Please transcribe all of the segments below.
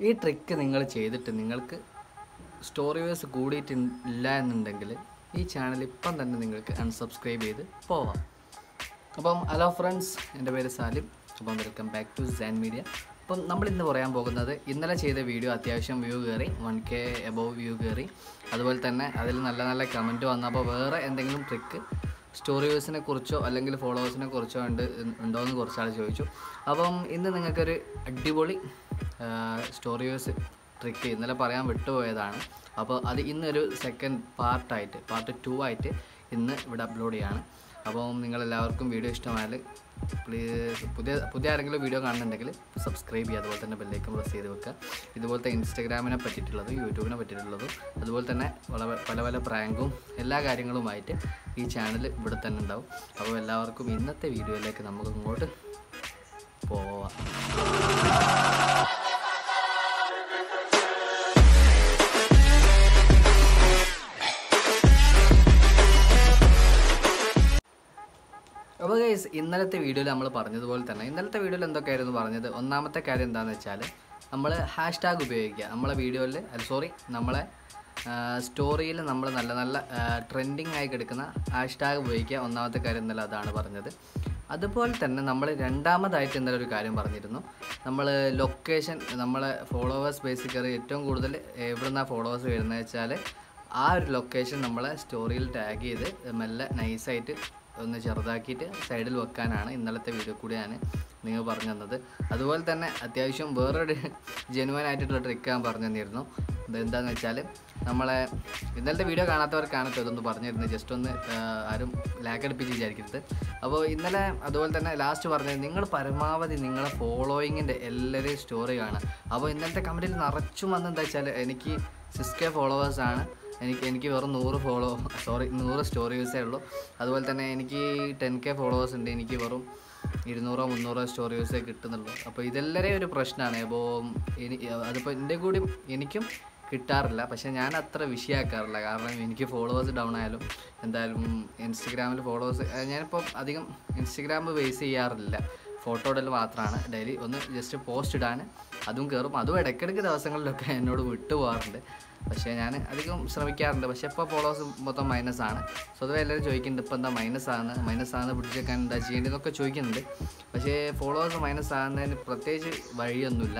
ഈ ട്രിക്ക് നിങ്ങൾ ചെയ്തിട്ട് നിങ്ങൾക്ക് സ്റ്റോറി വേഴ്സ് കൂടിയിട്ടില്ല എന്നുണ്ടെങ്കിൽ ഈ ചാനൽ ഇപ്പം തന്നെ നിങ്ങൾക്ക് അൺസബ്സ്ക്രൈബ് ചെയ്ത് പോവാം അപ്പം ഹലോ ഫ്രണ്ട്സ് എൻ്റെ പേര് സാലിം അപ്പം welcome back to San media അപ്പം നമ്മൾ ഇന്ന് പറയാൻ പോകുന്നത് ഇന്നലെ ചെയ്ത വീഡിയോ അത്യാവശ്യം വ്യൂ കയറി വൺ കെ എബോവ് വ്യൂ കയറി അതുപോലെ തന്നെ അതിൽ നല്ല നല്ല കമൻറ്റ് വന്നപ്പോൾ വേറെ എന്തെങ്കിലും ട്രിക്ക് സ്റ്റോറി വ്യൂസിനെ കുറിച്ചോ അല്ലെങ്കിൽ ഫോളോവേഴ്സിനെ കുറിച്ചോ ഉണ്ട് ഉണ്ടോ എന്ന് കുറച്ചാൾ ചോദിച്ചു അപ്പം ഇന്ന് നിങ്ങൾക്കൊരു അടിപൊളി സ്റ്റോറി വ്യൂസ് ട്രിക്ക് ഇന്നലെ പറയാൻ വിട്ടുപോയതാണ് അപ്പോൾ അത് ഇന്നൊരു സെക്കൻഡ് പാർട്ടായിട്ട് പാർട്ട് ടു ആയിട്ട് ഇന്ന് ഇവിടെ അപ്ലോഡ് ചെയ്യാണ് അപ്പം നിങ്ങളെല്ലാവർക്കും വീഡിയോ ഇഷ്ടമായാൽ പ്ലീസ് പുതിയ പുതിയ ആരെങ്കിലും വീഡിയോ കാണുന്നുണ്ടെങ്കിൽ സബ്സ്ക്രൈബ് ചെയ്യുക അതുപോലെ തന്നെ ബെല്ലൈക്കൻ പ്രസ് ചെയ്ത് വെക്കുക ഇതുപോലത്തെ ഇൻസ്റ്റഗ്രാമിനെ പറ്റിയിട്ടുള്ളതും യൂട്യൂബിനെ പറ്റിയിട്ടുള്ളതും അതുപോലെ തന്നെ വളരെ പല പല പ്രാങ്കും എല്ലാ കാര്യങ്ങളുമായിട്ട് ഈ ചാനൽ ഇവിടെ തന്നെ ഉണ്ടാവും അപ്പോൾ എല്ലാവർക്കും ഇന്നത്തെ വീഡിയോയിലേക്ക് നമുക്ക് ഇങ്ങോട്ട് പോവാം അപ്പോൾ ഗൈസ് ഇന്നലത്തെ വീഡിയോയിൽ നമ്മൾ പറഞ്ഞതുപോലെ തന്നെ ഇന്നലത്തെ വീഡിയോയിൽ എന്തൊക്കെയായിരുന്നു പറഞ്ഞത് ഒന്നാമത്തെ കാര്യം എന്താണെന്ന് വെച്ചാൽ നമ്മൾ ഹാഷ് ടാഗ് ഉപയോഗിക്കുക നമ്മളെ വീഡിയോയിൽ അല്ല സോറി നമ്മളെ സ്റ്റോറിയിൽ നമ്മൾ നല്ല നല്ല ട്രെൻഡിങ് ആയി കിടക്കുന്ന ഹാഷ് ടാഗ് ഉപയോഗിക്കുക ഒന്നാമത്തെ കാര്യം ഇന്നലെ അതാണ് പറഞ്ഞത് അതുപോലെ തന്നെ നമ്മൾ രണ്ടാമതായിട്ട് ഇന്നലെ ഒരു കാര്യം പറഞ്ഞിരുന്നു നമ്മൾ ലൊക്കേഷൻ നമ്മളെ ഫോളോവേഴ്സ് ബേസിക്കലി ഏറ്റവും കൂടുതൽ എവിടുന്നാണ് ഫോളോവേഴ്സ് വരുന്നത് വെച്ചാൽ ആ ഒരു ലൊക്കേഷൻ നമ്മളെ സ്റ്റോറിയിൽ ടാഗ് ചെയ്ത് മെല്ലെ നൈസായിട്ട് ഒന്ന് ചെറുതാക്കിയിട്ട് സൈഡിൽ വെക്കാനാണ് ഇന്നലത്തെ വീഡിയോ കൂടി ഞാൻ നിങ്ങൾ പറഞ്ഞു തന്നത് അതുപോലെ തന്നെ അത്യാവശ്യം വേറൊരു ജെനുവൻ ആയിട്ടുള്ള ട്രിക്ക് ഞാൻ പറഞ്ഞു തന്നിരുന്നു എന്താണെന്ന് വെച്ചാൽ നമ്മളെ ഇന്നലത്തെ വീഡിയോ കാണാത്തവർക്കാണ് ഇപ്പോൾ ഇതൊന്ന് പറഞ്ഞിരുന്നത് ജസ്റ്റ് ഒന്ന് ആരും ലാക്ക് അടുപ്പിച്ച് വിചാരിക്കരുത് അപ്പോൾ ഇന്നലെ അതുപോലെ തന്നെ ലാസ്റ്റ് പറഞ്ഞത് നിങ്ങൾ പരമാവധി നിങ്ങളെ ഫോളോയിങ്ങിൻ്റെ എല്ലാവരെയും സ്റ്റോറി കാണുക അപ്പോൾ ഇന്നലത്തെ കമൻറ്റിൽ നിറച്ചും വന്ന് എന്താ വെച്ചാൽ എനിക്ക് സിക്സ് കെ ഫോളോവേഴ്സാണ് എനിക്ക് എനിക്ക് വെറും നൂറ് ഫോളോ സോറി നൂറ് സ്റ്റോറീസേ ഉള്ളൂ അതുപോലെ തന്നെ എനിക്ക് ടെൻ കെ ഫോളോവേഴ്സ് ഉണ്ട് എനിക്ക് വെറും ഇരുന്നൂറോ മുന്നൂറോ സ്റ്റോറീസേ കിട്ടുന്നുള്ളൂ അപ്പോൾ ഇതെല്ലാവരെയും ഒരു പ്രശ്നമാണ് അപ്പോൾ ഇനി അതിപ്പോൾ എൻ്റെ കൂടി എനിക്കും കിട്ടാറില്ല പക്ഷേ ഞാൻ അത്ര വിഷയമാക്കാറില്ല കാരണം എനിക്ക് ഫോളോവേഴ്സ് ഡൗൺ ആയാലും എന്തായാലും ഇൻസ്റ്റഗ്രാമിൽ ഫോളോവേഴ്സ് ഞാനിപ്പോൾ അധികം ഇൻസ്റ്റഗ്രാം ബേസ് ചെയ്യാറില്ല ഫോട്ടോ ഇടൽ മാത്രമാണ് ഡെയിലി ഒന്ന് ജസ്റ്റ് പോസ്റ്റ് ഇടാൻ അതും കയറും അതും ഇടയ്ക്കിടയ്ക്ക് ദിവസങ്ങളിലൊക്കെ എന്നോട് വിട്ടു പോകാറുണ്ട് പക്ഷേ ഞാൻ അധികം ശ്രമിക്കാറുണ്ട് പക്ഷേ ഇപ്പോൾ ഫോളോവേഴ്സ് മൊത്തം മൈനസ് ആണ് സ്വതവേ എല്ലാവരും ചോദിക്കുന്നുണ്ട് ഇപ്പോൾ എന്താ മൈനസ് ആണ് മൈനസ് ആണ് പിടിച്ചേക്കാൻ എന്താ ചെയ്യേണ്ടതെന്നൊക്കെ ചോദിക്കുന്നുണ്ട് പക്ഷേ ഫോളോവേഴ്സ് മൈനസ് ആകുന്നതിന് പ്രത്യേകിച്ച് വഴിയൊന്നുമില്ല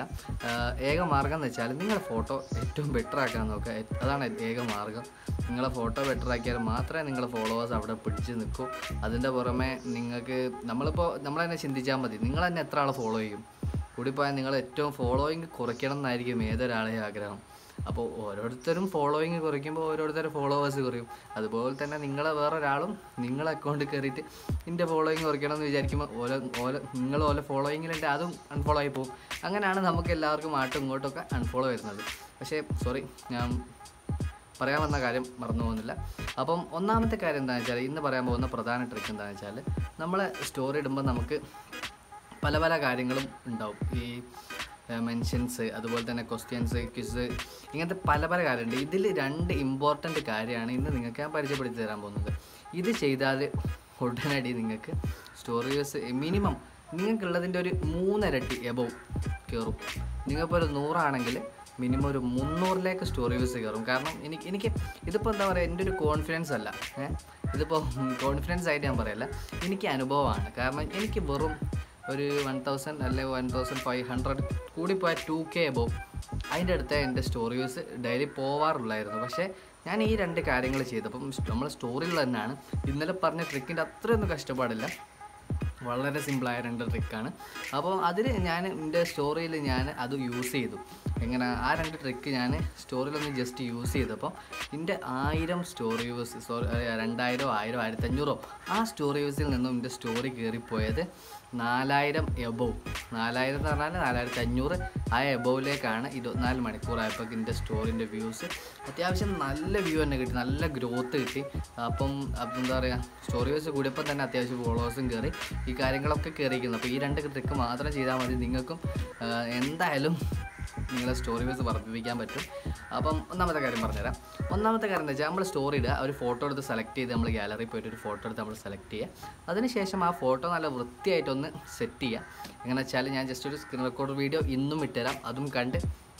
ഏക മാർഗം എന്ന് വെച്ചാൽ നിങ്ങളുടെ ഫോട്ടോ ഏറ്റവും ബെറ്റർ ആക്കാൻ നോക്കുക അതാണ് ഏക മാർഗം നിങ്ങളെ ഫോട്ടോ ബെറ്റർ ആക്കിയാൽ മാത്രമേ നിങ്ങളെ ഫോളോവേഴ്സ് അവിടെ പിടിച്ച് നിൽക്കൂ അതിൻ്റെ പുറമെ നിങ്ങൾക്ക് നമ്മളിപ്പോൾ നമ്മൾ തന്നെ ചിന്തിച്ചാൽ മതി നിങ്ങൾ തന്നെ എത്ര ആളെ ഫോളോ ചെയ്യും കൂടിപ്പോയാൽ നിങ്ങൾ ഏറ്റവും ഫോളോയിങ് കുറയ്ക്കണം എന്നായിരിക്കും ഏതൊരാളെയും ആഗ്രഹം അപ്പോൾ ഓരോരുത്തരും ഫോളോയിങ് കുറയ്ക്കുമ്പോൾ ഓരോരുത്തരും ഫോളോവേഴ്സ് കുറയും അതുപോലെ തന്നെ നിങ്ങളെ വേറൊരാളും നിങ്ങളെ അക്കൗണ്ടിൽ കയറിയിട്ട് എൻ്റെ ഫോളോയിങ് കുറയ്ക്കണം എന്ന് വിചാരിക്കുമ്പോൾ ഓരോ ഓരോ നിങ്ങൾ ഓരോ ഫോളോയിങ്ങിലുണ്ട് അതും അൺഫോളോ ആയി പോകും അങ്ങനെയാണ് നമുക്ക് എല്ലാവർക്കും ആട്ടും ഇങ്ങോട്ടൊക്കെ അൺഫോളോ വരുന്നത് പക്ഷേ സോറി ഞാൻ പറയാൻ വന്ന കാര്യം മറന്നു പോകുന്നില്ല അപ്പം ഒന്നാമത്തെ കാര്യം എന്താണെന്ന് വെച്ചാൽ ഇന്ന് പറയാൻ പോകുന്ന പ്രധാന ട്രിക്ക് എന്താണെന്ന് വെച്ചാൽ നമ്മൾ സ്റ്റോറി ഇടുമ്പോൾ നമുക്ക് പല പല കാര്യങ്ങളും ഉണ്ടാവും ഈ മെൻഷൻസ് അതുപോലെ തന്നെ ക്വസ്റ്റ്യൻസ് ക്വിസ് ഇങ്ങനത്തെ പല പല കാര്യമുണ്ട് ഇതിൽ രണ്ട് ഇമ്പോർട്ടൻ്റ് കാര്യമാണ് ഇന്ന് നിങ്ങൾക്ക് ഞാൻ പരിചയപ്പെടുത്തി തരാൻ പോകുന്നത് ഇത് ചെയ്താൽ ഉടനടി നിങ്ങൾക്ക് സ്റ്റോറീസ് മിനിമം നിങ്ങൾക്കുള്ളതിൻ്റെ ഒരു മൂന്നിരട്ടി എബവ് കയറും നിങ്ങൾക്കിപ്പോൾ ഒരു നൂറാണെങ്കിൽ മിനിമം ഒരു മുന്നൂറിലേക്ക് സ്റ്റോറി വ്യൂസ് കയറും കാരണം എനിക്ക് എനിക്ക് ഇതിപ്പോൾ എന്താ പറയുക എൻ്റെ ഒരു കോൺഫിഡൻസ് അല്ല ഏഹ് ഇതിപ്പോൾ കോൺഫിഡൻസ് ആയിട്ട് ഞാൻ പറയല്ല എനിക്ക് അനുഭവമാണ് കാരണം എനിക്ക് വെറും ഒരു വൺ തൗസൻഡ് അല്ലെങ്കിൽ വൺ തൗസൻഡ് ഫൈവ് ഹൺഡ്രഡ് കൂടിപ്പോയാൽ ടു കെ എബോ അതിൻ്റെ അടുത്ത് എൻ്റെ സ്റ്റോറി വ്യൂസ് ഡെയിലി പോവാറുള്ളായിരുന്നു പക്ഷേ ഞാൻ ഈ രണ്ട് കാര്യങ്ങൾ ചെയ്തപ്പം നമ്മൾ സ്റ്റോറിയിൽ തന്നെയാണ് ഇന്നലെ പറഞ്ഞ ട്രിക്കിൻ്റെ അത്രയൊന്നും കഷ്ടപ്പാടില്ല വളരെ സിമ്പിളായ രണ്ട് ട്രിക്കാണ് അപ്പോൾ അതിൽ ഞാൻ എൻ്റെ സ്റ്റോറിയിൽ ഞാൻ അത് യൂസ് ചെയ്തു എങ്ങനെ ആ രണ്ട് ട്രിക്ക് ഞാൻ സ്റ്റോറിയിലൊന്ന് ജസ്റ്റ് യൂസ് ചെയ്തപ്പോൾ എൻ്റെ ആയിരം സ്റ്റോറി യൂസ് സോറി രണ്ടായിരോ ആയിരോ ആയിരത്തഞ്ഞൂറോ ആ സ്റ്റോറി യൂസിൽ നിന്നും എൻ്റെ സ്റ്റോറി കയറിപ്പോയത് നാലായിരം എബോവ് നാലായിരം എന്ന് പറഞ്ഞാൽ നാലായിരത്തി അഞ്ഞൂറ് ആ എബോവിലേക്കാണ് ഇരുപത്തിനാല് മണിക്കൂറായപ്പോൾ എൻ്റെ സ്റ്റോറിൻ്റെ വ്യൂസ് അത്യാവശ്യം നല്ല വ്യൂ തന്നെ കിട്ടി നല്ല ഗ്രോത്ത് കിട്ടി അപ്പം അപ്പം എന്താ പറയുക സ്റ്റോറി വ്യൂസ് കൂടിയപ്പോൾ തന്നെ അത്യാവശ്യം ഫോളോവേഴ്സും കയറി ഈ കാര്യങ്ങളൊക്കെ കയറിയിരിക്കുന്നു അപ്പോൾ ഈ രണ്ട് ട്രിക്ക് മാത്രം ചെയ്താൽ മതി നിങ്ങൾക്കും ആ, എന്തായാലും നിങ്ങളെ സ്റ്റോറി ബേസ് വർദ്ധിപ്പിക്കാൻ പറ്റും അപ്പം ഒന്നാമത്തെ കാര്യം പറഞ്ഞുതരാം ഒന്നാമത്തെ കാര്യം എന്താ വെച്ചാൽ നമ്മൾ സ്റ്റോറി ഇടുക ഒരു ഫോട്ടോ എടുത്ത് സെലക്ട് ചെയ്ത് നമ്മൾ ഗാലറിയിൽ പോയിട്ട് ഒരു ഫോട്ടോ എടുത്ത് നമ്മൾ സെലക്ട് ചെയ്യുക അതിനുശേഷം ആ ഫോട്ടോ നല്ല വൃത്തിയായിട്ടൊന്ന് സെറ്റ് ചെയ്യുക എങ്ങനെ വെച്ചാൽ ഞാൻ ജസ്റ്റ് ഒരു സ്ക്രീൻ റെക്കോർഡ് വീഡിയോ ഇന്നും ഇട്ടുതരാം അതും കണ്ട്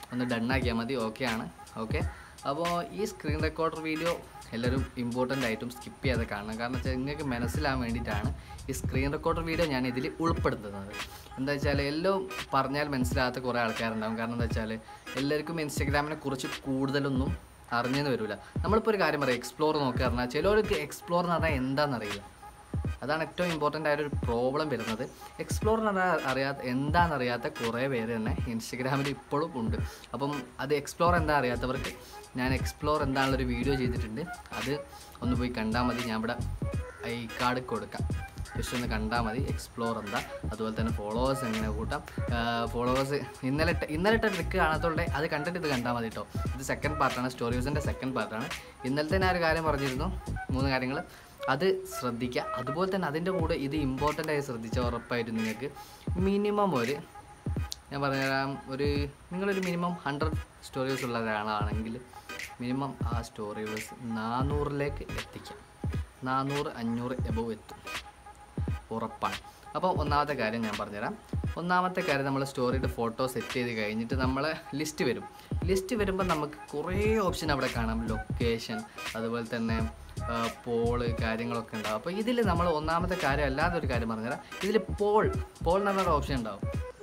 ഒന്ന് ഡണ്ണാക്കിയാൽ മതി ഓക്കെ ആണ് ഓക്കെ അപ്പോൾ ഈ സ്ക്രീൻ റെക്കോർഡർ വീഡിയോ എല്ലാവരും ഇമ്പോർട്ടൻ്റ് ആയിട്ടും സ്കിപ്പ് ചെയ്യാതെ കാണണം കാരണം വെച്ചാൽ നിങ്ങൾക്ക് മനസ്സിലാകാൻ വേണ്ടിയിട്ടാണ് ഈ സ്ക്രീൻ റെക്കോർഡർ വീഡിയോ ഞാൻ ഇതിൽ ഉൾപ്പെടുത്തുന്നത് എന്താ വെച്ചാൽ എല്ലാം പറഞ്ഞാൽ മനസ്സിലാകാത്ത കുറേ ആൾക്കാരുണ്ടാവും കാരണം എന്താ വെച്ചാൽ എല്ലാവർക്കും ഇൻസ്റ്റഗ്രാമിനെ കുറിച്ച് കൂടുതലൊന്നും അറിഞ്ഞെന്ന് വരില്ല നമ്മളിപ്പോൾ ഒരു കാര്യം പറയാം എക്സ്പ്ലോർ നോക്കുക പറഞ്ഞാൽ ചിലർക്ക് എക്സ്പ്ലോർ എന്ന് പറഞ്ഞാൽ എന്താണെന്നറിയില്ല അതാണ് ഏറ്റവും ഇമ്പോർട്ടൻ്റ് ആയൊരു പ്രോബ്ലം വരുന്നത് എക്സ്പ്ലോർ എന്ന് പറഞ്ഞാൽ അറിയാത്ത എന്താണെന്നറിയാത്ത കുറേ പേര് തന്നെ ഇൻസ്റ്റഗ്രാമിൽ ഇപ്പോഴും ഉണ്ട് അപ്പം അത് എക്സ്പ്ലോർ എന്താ അറിയാത്തവർക്ക് ഞാൻ എക്സ്പ്ലോർ എന്താണുള്ളൊരു വീഡിയോ ചെയ്തിട്ടുണ്ട് അത് ഒന്ന് പോയി കണ്ടാൽ മതി ഞാൻ ഇവിടെ ഈ കാർഡ് കൊടുക്കാം ജസ്റ്റ് ഒന്ന് കണ്ടാൽ മതി എക്സ്പ്ലോർ എന്താ അതുപോലെ തന്നെ ഫോളോവേഴ്സ് എങ്ങനെ കൂട്ടാം ഫോളോവേഴ്സ് ഇന്നലെ ഇട്ട- ഇന്നലെ ഇട്ട ട്രിക്ക് കാണാത്തോടെ അത് കണ്ടിട്ട് ഇത് കണ്ടാൽ മതി കേട്ടോ ഇത് സെക്കൻഡ് പാർട്ടാണ് സ്റ്റോറീസിൻ്റെ സെക്കൻഡ് പാർട്ടാണ് ഇന്നലത്തെ ഞാൻ ഒരു കാര്യം പറഞ്ഞിരുന്നു മൂന്ന് കാര്യങ്ങൾ അത് ശ്രദ്ധിക്കുക അതുപോലെ തന്നെ അതിൻ്റെ കൂടെ ഇത് ഇമ്പോർട്ടൻ്റ് ആയി ശ്രദ്ധിച്ച ഉറപ്പായിട്ടും നിങ്ങൾക്ക് മിനിമം ഒരു ഞാൻ പറഞ്ഞുതരാം ഒരു നിങ്ങളൊരു മിനിമം ഹൺഡ്രഡ് സ്റ്റോറീസ് ഉള്ള ഒരാളാണെങ്കിൽ മിനിമം ആ സ്റ്റോറീസ് നാനൂറിലേക്ക് എത്തിക്കാം നാനൂറ് അഞ്ഞൂറ് എബവ് എത്തും ഉറപ്പാണ് അപ്പോൾ ഒന്നാമത്തെ കാര്യം ഞാൻ പറഞ്ഞുതരാം ഒന്നാമത്തെ കാര്യം നമ്മൾ സ്റ്റോറിയുടെ ഫോട്ടോ സെറ്റ് ചെയ്ത് കഴിഞ്ഞിട്ട് നമ്മളെ ലിസ്റ്റ് വരും ലിസ്റ്റ് വരുമ്പോൾ നമുക്ക് കുറേ ഓപ്ഷൻ അവിടെ കാണാം ലൊക്കേഷൻ അതുപോലെ തന്നെ പോള് കാര്യങ്ങളൊക്കെ ഉണ്ടാവും അപ്പോൾ ഇതിൽ നമ്മൾ ഒന്നാമത്തെ കാര്യം അല്ലാതെ ഒരു കാര്യം പറഞ്ഞുതരാം ഇതിൽ പോൾ പോൾ എന്ന് പറഞ്ഞൊരു ഓപ്ഷൻ ഉണ്ടാവും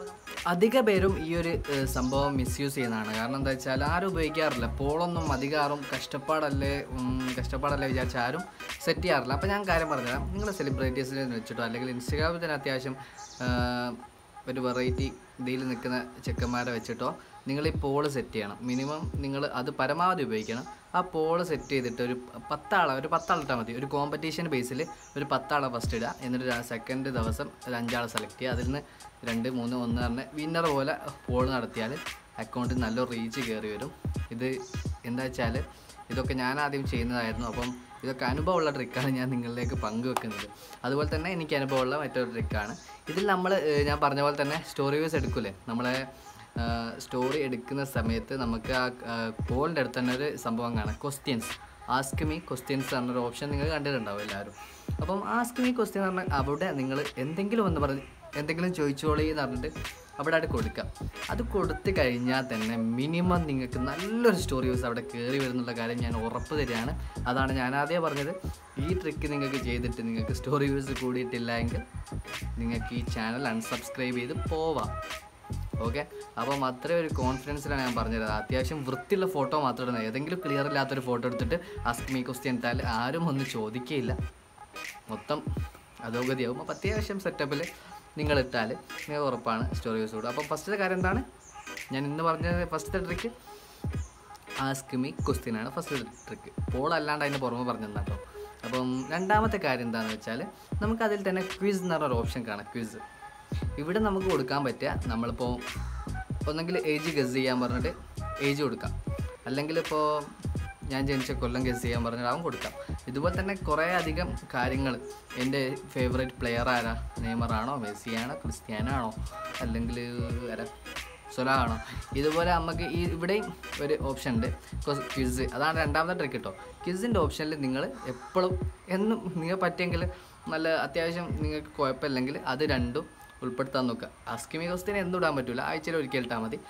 അധിക പേരും ഈ ഒരു ഏഹ്, സംഭവം മിസ്യൂസ് ചെയ്യുന്നതാണ് കാരണം എന്താ വെച്ചാൽ ആരും ഉപയോഗിക്കാറില്ല പോളൊന്നും അധികാറും കഷ്ടപ്പാടല്ലേ ഉം, കഷ്ടപ്പാടല്ലേ വിചാരിച്ച ആരും സെറ്റ് ചെയ്യാറില്ല അപ്പോൾ ഞാൻ കാര്യം പറഞ്ഞുതരാം നിങ്ങൾ സെലിബ്രിറ്റീസിനെ വെച്ചിട്ടോ അല്ലെങ്കിൽ ഇൻസ്റ്റഗ്രാമിൽ തന്നെ അത്യാവശ്യം ഏഹ്, ഒരു വെറൈറ്റി ഇതിൽ നിൽക്കുന്ന ചെക്കന്മാരെ വെച്ചിട്ടോ നിങ്ങൾ ഈ പോള് സെറ്റ് ചെയ്യണം മിനിമം നിങ്ങൾ അത് പരമാവധി ഉപയോഗിക്കണം ആ പോള് സെറ്റ് ചെയ്തിട്ട് ഒരു പത്താളെ ഒരു പത്താളിട്ടാൽ മതി ഒരു കോമ്പറ്റീഷൻ ബേസിൽ ഒരു പത്താളെ ഫസ്റ്റ് ഇടുക എന്നിട്ട് സെക്കൻഡ് ദിവസം ഒരു അഞ്ചാളെ സെലക്ട് ചെയ്യുക അതിൽ നിന്ന് രണ്ട് മൂന്ന് ഒന്ന് പറഞ്ഞ് വിന്നർ പോലെ പോൾ നടത്തിയാൽ അക്കൗണ്ടിൽ നല്ലൊരു റീച്ച് കയറി വരും ഇത് എന്താ വെച്ചാൽ ഇതൊക്കെ ഞാൻ ആദ്യം ചെയ്യുന്നതായിരുന്നു അപ്പം ഇതൊക്കെ അനുഭവമുള്ള ട്രിക്കാണ് ഞാൻ നിങ്ങളിലേക്ക് പങ്കുവെക്കുന്നത് അതുപോലെ തന്നെ എനിക്ക് അനുഭവമുള്ള മറ്റൊരു ട്രിക്കാണ് ഇതിൽ നമ്മൾ ഞാൻ പറഞ്ഞ പോലെ തന്നെ സ്റ്റോറി വ്യൂസ് എടുക്കൂലേ നമ്മളെ സ്റ്റോറി എടുക്കുന്ന സമയത്ത് നമുക്ക് ആ പോളിൻ്റെ അടുത്ത് തന്നെ ഒരു സംഭവം കാണാം ക്വസ്റ്റ്യൻസ് ആസ്ക് മീ ക്വസ്റ്റ്യൻസ് പറഞ്ഞൊരു ഓപ്ഷൻ നിങ്ങൾ കണ്ടിട്ടുണ്ടാവും എല്ലാവരും അപ്പം ആസ്ക് മീ ക്വസ്റ്റ്യൻ പറഞ്ഞാൽ അവിടെ നിങ്ങൾ എന്തെങ്കിലും ഒന്ന് പറഞ്ഞ് എന്തെങ്കിലും ചോദിച്ചോളി എന്ന് പറഞ്ഞിട്ട് അവിടെ അവിടെ കൊടുക്കാം അത് കൊടുത്തു കഴിഞ്ഞാൽ തന്നെ മിനിമം നിങ്ങൾക്ക് നല്ലൊരു സ്റ്റോറി വ്യൂസ് അവിടെ കയറി വരുന്നുള്ള കാര്യം ഞാൻ ഉറപ്പ് തരികയാണ് അതാണ് ഞാൻ ആദ്യം പറഞ്ഞത് ഈ ട്രിക്ക് നിങ്ങൾക്ക് ചെയ്തിട്ട് നിങ്ങൾക്ക് സ്റ്റോറി വ്യൂസ് കൂടിയിട്ടില്ല എങ്കിൽ നിങ്ങൾക്ക് ഈ ചാനൽ അൺസബ്സ്ക്രൈബ് ചെയ്ത് പോവാം ഓക്കെ അപ്പം അത്രയും ഒരു കോൺഫിഡൻസിലാണ് ഞാൻ പറഞ്ഞത് അത്യാവശ്യം വൃത്തിയുള്ള ഫോട്ടോ മാത്രം ഇടുന്നത് ഏതെങ്കിലും ക്ലിയർ ഇല്ലാത്തൊരു ഫോട്ടോ എടുത്തിട്ട് ആസ്ക് മീ ക്വസ്റ്റ്യൻ ഇട്ടാൽ ആരും ഒന്നും ചോദിക്കുകയില്ല മൊത്തം അധോഗതിയാവും അപ്പോൾ അത്യാവശ്യം സെറ്റപ്പിൽ നിങ്ങൾ ഇട്ടാൽ നിങ്ങൾക്ക് ഉറപ്പാണ് സ്റ്റോറി യൂസ് കൂടും അപ്പോൾ ഫസ്റ്റത്തെ കാര്യം എന്താണ് ഞാൻ ഇന്ന് പറഞ്ഞത് ഫസ്റ്റത്തെ ട്രിക്ക് ആസ്ക് മീ ക്വസ്റ്റ്യൻ ആണ് ഫസ്റ്റ് ട്രിക്ക് പോൾ അല്ലാണ്ട് അതിൻ്റെ പുറമെ പറഞ്ഞു കേട്ടോ അപ്പം രണ്ടാമത്തെ കാര്യം എന്താണെന്ന് വെച്ചാൽ നമുക്ക് അതിൽ തന്നെ ക്വിസ് എന്ന് പറഞ്ഞൊരു ഓപ്ഷൻ കാണാം ക്വിസ് ഇവിടെ നമുക്ക് കൊടുക്കാൻ പറ്റുക നമ്മളിപ്പോൾ ഒന്നെങ്കിൽ ഏജ് ഗസ് ചെയ്യാൻ പറഞ്ഞിട്ട് ഏജ് കൊടുക്കാം അല്ലെങ്കിൽ ഇപ്പോൾ ഞാൻ ജനിച്ച കൊല്ലം ഗസ് ചെയ്യാൻ പറഞ്ഞിട്ട് അവൻ കൊടുക്കാം ഇതുപോലെ തന്നെ കുറേ അധികം കാര്യങ്ങൾ എൻ്റെ ഫേവറേറ്റ് പ്ലെയർ ആരാ നെയ്മറാണോ മെസ്സിയാണോ ക്രിസ്ത്യാനാണോ അല്ലെങ്കിൽ ആരാ സുലാണോ ഇതുപോലെ നമുക്ക് ഈ ഇവിടെയും ഒരു ഓപ്ഷൻ ഉണ്ട് ക്വിസ് അതാണ് രണ്ടാമത്തെ ട്രിക്ക് കേട്ടോ ക്വിസിൻ്റെ ഓപ്ഷനിൽ നിങ്ങൾ എപ്പോഴും എന്നും നിങ്ങൾ പറ്റിയെങ്കിൽ നല്ല അത്യാവശ്യം നിങ്ങൾക്ക് കുഴപ്പമില്ലെങ്കിൽ അത് രണ്ടും ഉൾപ്പെടുത്താൻ നോക്കുക അസ്കിമി ക്വസ്റ്റിന് എന്തും ഇടാൻ പറ്റില്ല ആഴ്ചയിൽ ഒരിക്കൽ ഇട്ടാൽ മതി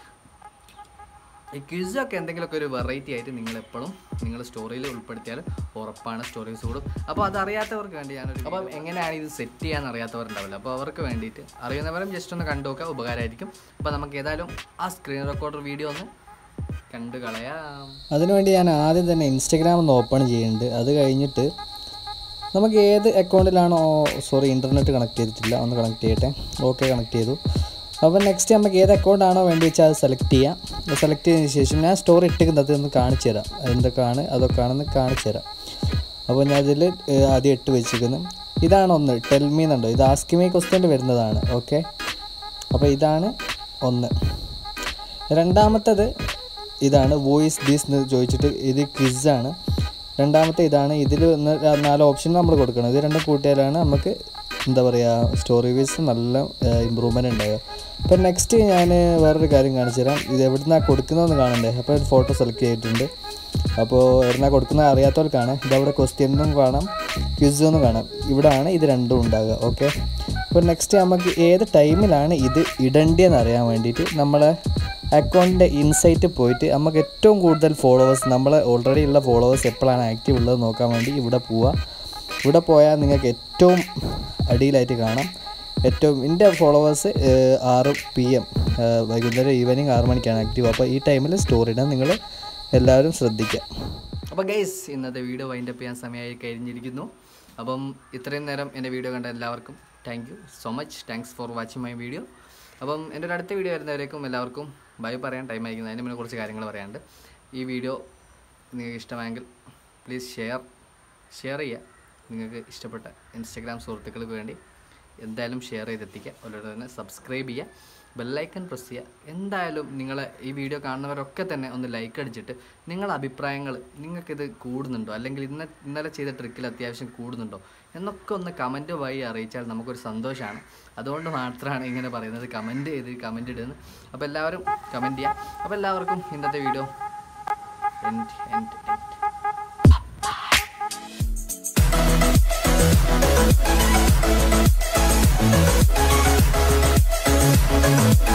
ഈ ക്വിസൊക്കെ എന്തെങ്കിലുമൊക്കെ ഒരു വെറൈറ്റി ആയിട്ട് നിങ്ങൾ എപ്പോഴും നിങ്ങൾ സ്റ്റോറിയിൽ ഉൾപ്പെടുത്തിയാൽ ഉറപ്പാണ് സ്റ്റോറീസ് കൂടും അപ്പോൾ അത് അറിയാത്തവർക്ക് വേണ്ടി ഞാനൊരു അപ്പം എങ്ങനെയാണ് ഇത് സെറ്റ് ചെയ്യാൻ അറിയാത്തവരുണ്ടാവില്ല അപ്പോൾ അവർക്ക് വേണ്ടിയിട്ട് അറിയുന്നവരും ജസ്റ്റ് ഒന്ന് കണ്ടു നോക്കുക ഉപകാരമായിരിക്കും അപ്പോൾ നമുക്ക് ഏതായാലും ആ സ്ക്രീൻ റെക്കോർഡർ വീഡിയോ ഒന്ന് കണ്ടു കളയാം അതിനുവേണ്ടി ഞാൻ ആദ്യം തന്നെ ഇൻസ്റ്റഗ്രാം ഒന്ന് ഓപ്പൺ ചെയ്യുന്നുണ്ട് അത് കഴിഞ്ഞിട്ട് നമുക്ക് ഏത് അക്കൗണ്ടിലാണോ സോറി ഇൻ്റർനെറ്റ് കണക്ട് ചെയ്തിട്ടില്ല ഒന്ന് കണക്ട് ചെയ്യട്ടെ ഓക്കെ കണക്ട് ചെയ്തു അപ്പോൾ നെക്സ്റ്റ് നമുക്ക് ഏത് അക്കൗണ്ടാണോ വേണ്ടി വെച്ചാൽ അത് സെലക്ട് ചെയ്യാം സെലക്ട് ചെയ്തതിന് ശേഷം ഞാൻ സ്റ്റോറി ഇട്ടിരിക്കുന്നത് ഒന്ന് കാണിച്ചു തരാം എന്തൊക്കെയാണ് അതൊക്കെയാണെന്ന് കാണിച്ചു തരാം അപ്പോൾ ഞാൻ ഇതിൽ ആദ്യം ഇട്ട് വെച്ചിരിക്കുന്നു ഇതാണ് ഒന്ന് ടെൽമി എന്നുണ്ടോ ഇത് ആസ്കിമി ക്വസ്റ്റ്യൻ വരുന്നതാണ് ഓക്കെ അപ്പോൾ ഇതാണ് ഒന്ന് രണ്ടാമത്തത് ഇതാണ് വോയിസ് ദീസ് എന്ന് ചോദിച്ചിട്ട് ഇത് ക്വിസാണ് രണ്ടാമത്തെ ഇതാണ് ഇതിൽ ഒന്ന് നാല് ഓപ്ഷൻ നമ്മൾ കൊടുക്കണം ഇത് രണ്ടും കൂട്ടിയാലാണ് നമുക്ക് എന്താ പറയുക സ്റ്റോറി വൈസ് നല്ല ഇമ്പ്രൂവ്മെൻ്റ് ഉണ്ടാവുക അപ്പോൾ നെക്സ്റ്റ് ഞാൻ വേറൊരു കാര്യം കാണിച്ചു തരാം ഇത് എവിടെ നിന്നാണ് കൊടുക്കുന്നതെന്ന് കാണണ്ടേ അപ്പോൾ ഒരു ഫോട്ടോ സെലക്ട് ചെയ്തിട്ടുണ്ട് അപ്പോൾ എവിടുന്നാണ് കൊടുക്കുന്നത് അറിയാത്തവർക്കാണ് ഇതവിടെ ക്വസ്റ്റ്യനും കാണാം ക്വിസും കാണാം ഇവിടെയാണ് ഇത് രണ്ടും ഉണ്ടാകുക ഓക്കെ അപ്പോൾ നെക്സ്റ്റ് നമുക്ക് ഏത് ടൈമിലാണ് ഇത് ഇടേണ്ടതെന്ന് അറിയാൻ വേണ്ടിയിട്ട് നമ്മളെ അക്കൗണ്ടിൻ്റെ ഇൻസൈറ്റ് പോയിട്ട് നമുക്ക് ഏറ്റവും കൂടുതൽ ഫോളോവേഴ്സ് നമ്മൾ ഓൾറെഡി ഉള്ള ഫോളോവേഴ്സ് എപ്പോഴാണ് ആക്റ്റീവ് ഉള്ളത് നോക്കാൻ വേണ്ടി ഇവിടെ പോവുക ഇവിടെ പോയാൽ നിങ്ങൾക്ക് ഏറ്റവും അടിയിലായിട്ട് കാണാം ഏറ്റവും എൻ്റെ ഫോളോവേഴ്സ് ആറ് പി എം വൈകുന്നേരം ഈവനിങ് ആറ് മണിക്കാണ് ആക്റ്റീവ് അപ്പോൾ ഈ ടൈമിൽ സ്റ്റോറി ഇടാൻ നിങ്ങൾ എല്ലാവരും ശ്രദ്ധിക്കുക അപ്പോൾ ഗൈസ് ഇന്നത്തെ വീഡിയോ വൈൻഡപ്പ് ചെയ്യാൻ സമയമായി കഴിഞ്ഞിരിക്കുന്നു അപ്പം ഇത്രയും നേരം എൻ്റെ വീഡിയോ കണ്ട എല്ലാവർക്കും thank you so much thanks for watching my video അപ്പം എൻ്റെ ഒരു അടുത്ത വീഡിയോ വരുന്നവരേക്കും എല്ലാവർക്കും ബൈ പറയാൻ ടൈം ആയിരിക്കുന്നു അതിന് മുന്നേ കുറച്ച് കാര്യങ്ങൾ പറയാനുണ്ട് ഈ വീഡിയോ നിങ്ങൾക്ക് ഇഷ്ടമായെങ്കിൽ പ്ലീസ് ഷെയർ ഷെയർ ചെയ്യുക നിങ്ങൾക്ക് ഇഷ്ടപ്പെട്ട ഇൻസ്റ്റഗ്രാം സുഹൃത്തുക്കൾക്ക് വേണ്ടി എന്തായാലും ഷെയർ ചെയ്തെത്തിക്കുക അതുപോലെ തന്നെ സബ്സ്ക്രൈബ് ചെയ്യുക ബെല്ലൈക്കൺ പ്രസ് ചെയ്യുക എന്തായാലും നിങ്ങൾ ഈ വീഡിയോ കാണുന്നവരൊക്കെ തന്നെ ഒന്ന് ലൈക്ക് അടിച്ചിട്ട് നിങ്ങളുടെ അഭിപ്രായങ്ങൾ നിങ്ങൾക്കിത് കൂടുന്നുണ്ടോ അല്ലെങ്കിൽ ഇന്ന ഇന്നലെ ചെയ്ത ട്രിക്കിൽ അത്യാവശ്യം കൂടുന്നുണ്ടോ എന്നൊക്കെ ഒന്ന് കമൻറ്റ് വഴി അറിയിച്ചാൽ നമുക്കൊരു സന്തോഷമാണ് അതുകൊണ്ട് മാത്രമാണ് ഇങ്ങനെ പറയുന്നത് കമൻറ്റ് ചെയ്ത് കമൻറ്റ് ഇടുന്നത് അപ്പോൾ എല്ലാവരും കമൻറ്റ് ചെയ്യുക അപ്പോൾ എല്ലാവർക്കും ഇന്നത്തെ വീഡിയോ എൻഡ് എൻഡ് എൻഡ്